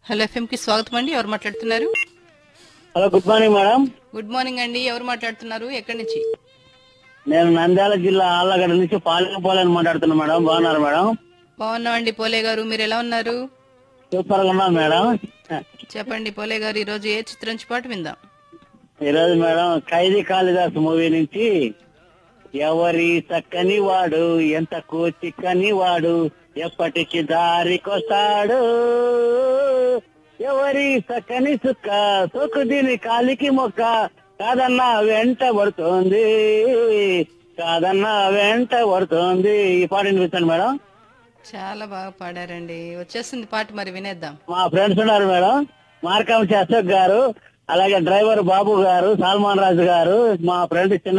hello FM కి స్వాగతం అండి ఎవరు మాట్లాడుతున్నారు hello good morning madam good morning అండి ఎవరు మాట్లాడుతున్నారు ఎక్కడి నుంచి నేను నంద్యాల జిల్లా ఆళ్ళగడ్డ నుంచి పాలెంపోలని మాట్లాడుతున్నా మేడం బాగున్నారు మేడం బాగున్నామండి పోలే గారు మీరు ఎలా ఉన్నారు సూపర్ గా ఉన్నాం మేడం చెప్పండి పోలే గారు ఈ రోజు ఏ చిత్రం నుంచి పాటు విందాం ఈరోజు మేడం ఖైదీ కాళిదాస్ మూవీ నుంచి ఎవరి చక్కని వాడు ఎంత చిక్కని వాడు ఎప్పటికి దారికొస్తాడు ఎవరి చక్కని సుక్క సొక్కు దీని కాలికి మొక్క కాదన్నా వెంట పడుతోంది కాదన్నా వెంట పడుతోంది ఈ పాట వినిపిస్తాను మేడం చాలా బాగా పాడారండి వచ్చేస్తుంది పాట మరి వినేద్దాం మా ఫ్రెండ్స్ ఉన్నారు మేడం మార్కం అశోక్ గారు అలాగే డ్రైవర్ బాబు గారు సల్మాన్ రాజు గారు మా ఫ్రెండ్ చిన్న